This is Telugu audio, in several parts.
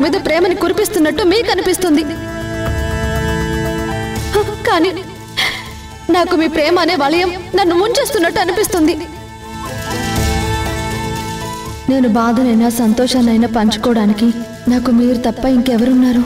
మీద ప్రేమని కురిపిస్తున్నట్టు మీకు అనిపిస్తుంది హ, కానీ నాకు మీ ప్రేమ అనే వలయం నన్ను ముంచేస్తున్నట్టు అనిపిస్తుంది నేను బాధనైనా సంతోషాన్నైనా పంచుకోవడానికి నాకు మీరు తప్ప ఇంకెవరున్నారు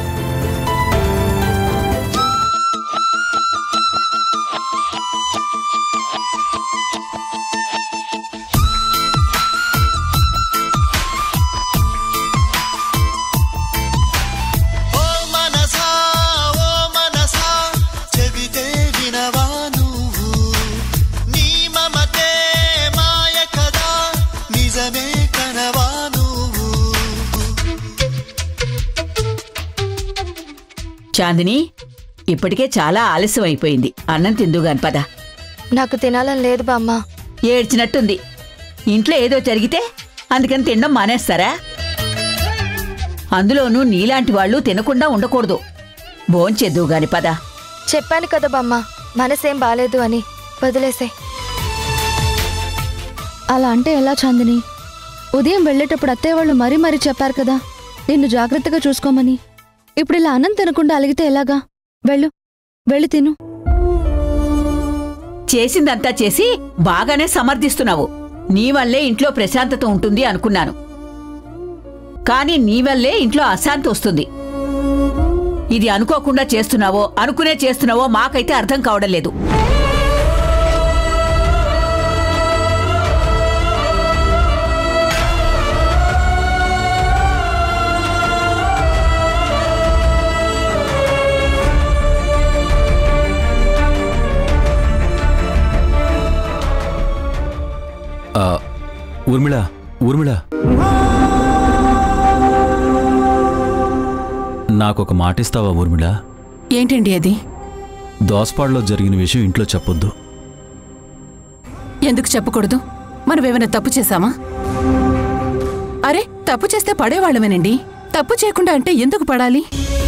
ఓ మనసా ఓ మనసా చెబితే వినవా నువ్వు నీ మమతే మాయ కదా నిజమే కనవా నువ్వు చాందిని ఇప్పటికే చాలా ఆలస్యం అయిపోయింది అన్నం తిందుగాని పద నాకు తినాలని లేదు బామ్మ ఏడ్చినట్టుంది ఇంట్లో ఏదో జరిగితే అందుకని తినడం మానేస్తారా అందులోనూ నీలాంటి వాళ్ళు తినకుండా ఉండకూడదు భోంచేద్దువు గాని పద చెప్పాను కదా బామ్మ మనసేం బాలేదు అని వదిలేసే అలా అంటే ఎలా చాందిని ఉదయం వెళ్ళేటప్పుడు అత్తయ్య వాళ్ళు మరీ మరీ చెప్పారు కదా నిన్ను జాగ్రత్తగా చూసుకోమని ఇప్పుడు ఇలా అన్నం తినకుండా అలిగితే ఎలాగా వెళ్ళు వెళ్ళి తిను చేసిందంతా చేసి బాగానే సమర్థిస్తున్నావు నీ వల్లే ఇంట్లో ప్రశాంతత ఉంటుంది అనుకున్నాను కానీ నీ వల్లే ఇంట్లో అశాంతి వస్తుంది ఇది అనుకోకుండా చేస్తున్నావో అనుకునే చేస్తున్నావో మాకైతే అర్థం కావడం లేదు ఆ, ఊర్మిళ ఊర్మిళ నాకొక మాట ఇస్తావా ఊర్మిళ ఏంటండి అది దోసపాడులో జరిగిన విషయం ఇంట్లో చెప్పొద్దు ఎందుకు చెప్పకూడదు మనం ఏమైనా తప్పు చేశామా అరే తప్పు చేస్తే పడేవాళ్ళమేనండి తప్పు చేయకుండా అంటే ఎందుకు పడాలి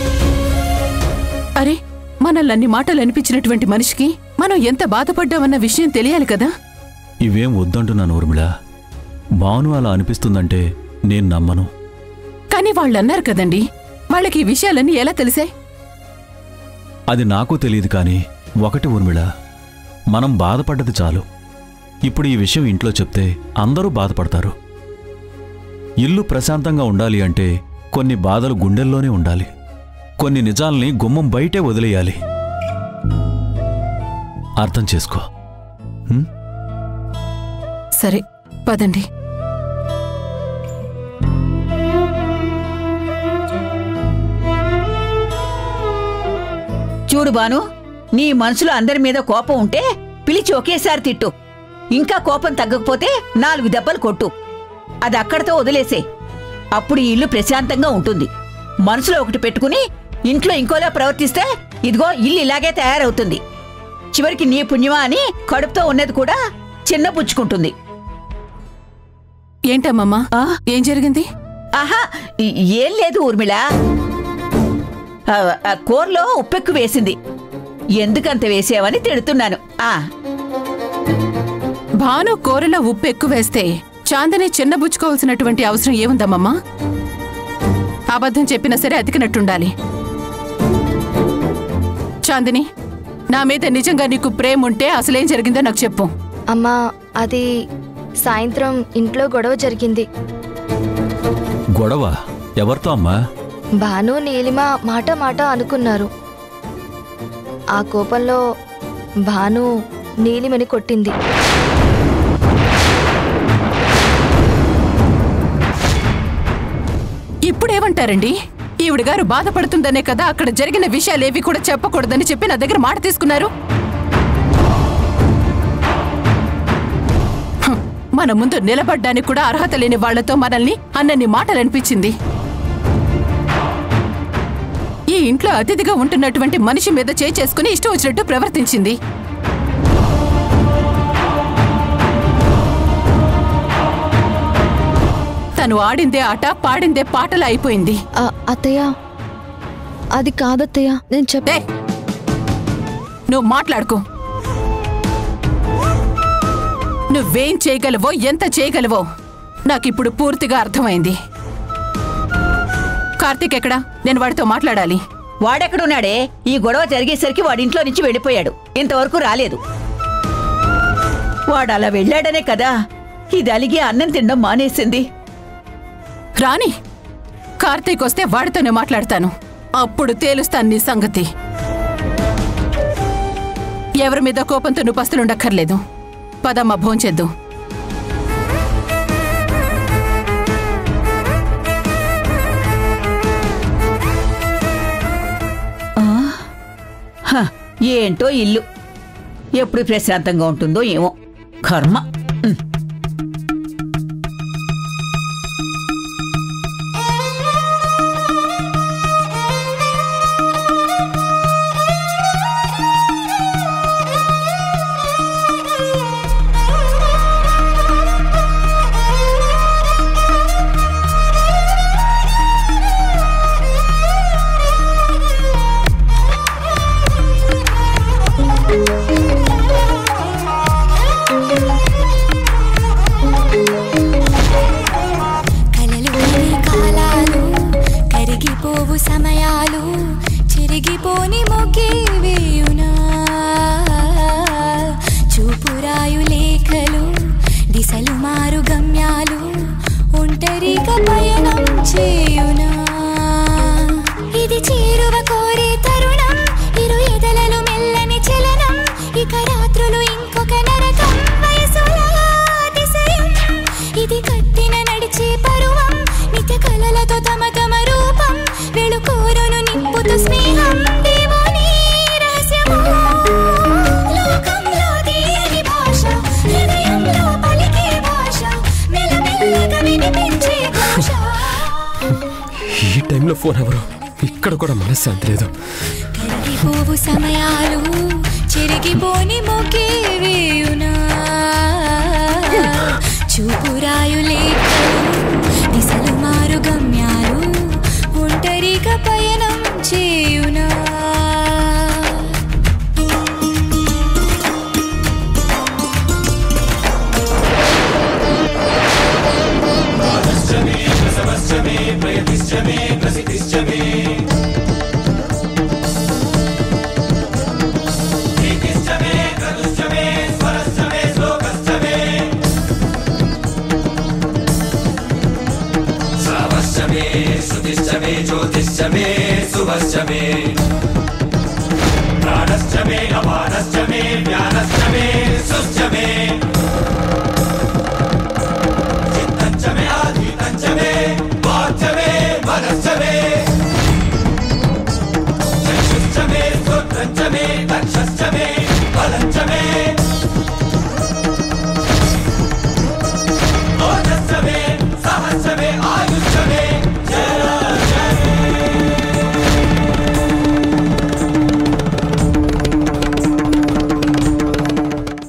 అరే మనల్ని అన్ని మాటలు అనిపించినటువంటి మనిషికి మనం ఎంత బాధపడ్డామన్న విషయం తెలియాలి కదా ఇవేం వద్దంటున్నాను ఊర్మిళ భాను అలా అనిపిస్తుందంటే నేను నమ్మను కానీ వాళ్ళు అన్నారు కదండి వాళ్ళకి ఈ విషయాలన్నీ ఎలా తెలిసాయి అది నాకు తెలియదు కానీ ఒకటి ఊర్మిళ మనం బాధపడ్డది చాలు ఇప్పుడు ఈ విషయం ఇంట్లో చెప్తే అందరూ బాధపడతారు ఇల్లు ప్రశాంతంగా ఉండాలి అంటే కొన్ని బాధలు గుండెల్లోనే ఉండాలి కొన్ని నిజాల్ని గుమ్మం బయటే వదిలేయాలి అర్థం చేసుకో హ్మ్? సరే పదండి చూడు బాను నీ మనసులో అందరి మీద కోపం ఉంటే పిలిచి ఒకేసారి తిట్టు ఇంకా కోపం తగ్గకపోతే నాలుగు దెబ్బలు కొట్టు అది అక్కడితో వదిలేసే అప్పుడు ఈ ఇల్లు ప్రశాంతంగా ఉంటుంది మనసులో ఒకటి పెట్టుకుని ఇంట్లో ఇంకోలా ప్రవర్తిస్తే ఇదిగో ఇల్లు ఇలాగే తయారవుతుంది చివరికి నీ పుణ్యమా అని కడుపుతో ఉన్నది కూడా చిన్న పుచ్చుకుంటుంది ఏంటమ్మమ్మా ఆ? ఏం జరిగింది ఆహా ఈ- ఏం లేదు ఊర్మిళ ఆ, ఆ కూరలో ఉప్పెక్కు వేసింది ఎందుకంత వేసావని తిడుతున్నాను ఆ భాను కూరలో ఉప్పు ఎక్కువ వేస్తే చాందని చిన్నబుచ్చుకోవాల్సినటువంటి అవసరం ఏముందమ్మమ్మా అబద్ధం చెప్పినా సరే అతికినట్టుండాలి చాందిని నా మీద నిజంగా నీకు ప్రేమ ఉంటే అసలేం జరిగిందో నాకు చెప్పు అమ్మా అది సాయంత్రం ఇంట్లో గొడవ జరిగింది గొడవ ఎవరితో అమ్మా భాను నీలిమ మాట మాట అనుకున్నారు ఆ కోపంలో భాను నీలిమని కొట్టింది ఇప్పుడేమంటారండి ఈవిడ గారు బాధపడుతుందనే కదా అక్కడ జరిగిన విషయాలేవి కూడా చెప్పకూడదని చెప్పి నా దగ్గర మాట తీసుకున్నారు హ్, మన ముందు నిలబడ్డానికి కూడా అర్హత లేని వాళ్లతో మనల్ని అన్నన్ని మాటలు అనిపించింది ఈ ఇంట్లో అతిథిగా ఉంటున్నటువంటి మనిషి మీద చేయి చేసుకుని ఇష్టం వచ్చినట్టు ప్రవర్తించింది తను ఆడిందే ఆట పాడిందే పాటలా అయిపోయింది ఆ, అత్తయ్య అది కాదత్తయ్య నేను చెప్పే ఏ నువ్వు మాట్లాడుకో నువ్వేం చేయగలవో ఎంత చేయగలవో నాకిప్పుడు పూర్తిగా అర్థమైంది కార్తీక్ ఎక్కడా నేను వాడితో మాట్లాడాలి వాడెక్కడున్నాడే ఈ గొడవ జరిగేసరికి వాడింట్లో నుంచి వెళ్ళిపోయాడు ఇంతవరకు రాలేదు వాడు అలా వెళ్ళాడనే కదా ఇది అలిగి అన్నం తినడం మానేసింది రాని కార్తీక్ వస్తే వాడితోనే మాట్లాడతాను అప్పుడు తేలుస్తాను నీ సంగతి ఎవరి మీద కోపంతో నువ్వు పస్తులుండక్కర్లేదు పదమ్మ భోంచేద్దు హ, ఏంటో ఇల్లు ఎప్పుడు ప్రశాంతంగా ఉంటుందో ఏమో కర్మ ఉమ్. కలలు కని కాలాలు కరిగిపోవు సమయాలు చిరిగిపోని మొగ్గే వేయునా చూపురాయు లేఖలు దిశలు మారు గమ్యాలు ఒంటరిగా పయనం చేయునా ఇది చేరువ కోరే తరుణం ఇరు ఎదలలో మెల్లని చలనం ఇక రాత్రులు ఇంకొక నరకం వయసులా అతిశయం ఇది కట్టిన నడిచే పరువం నిత్య కలలతో తమ తమ రూపం వెళుకోరును నింపుతూ స్నేహం దేవుని రహస్యము లోకంలో తీయని భాష హృదయంలో పలికే భాష మెల్లమెల్లగా వినిపించే ఘోష ఈ టైంలో ఫోన్ ఎవరు ఇక్కడ కూడా మనశ్శాంతి లేదు కరిగిపోవు సమయాలు చెరిగిపోని మొకే వేయునా చూపురాయు లేఖలు దిశలు మారు గమ్యాలు ఒంటరిగా పయనం చేయునా ప్రాణశ్చ మే అపానశ్చ మే జ్ఞానశ్చ మే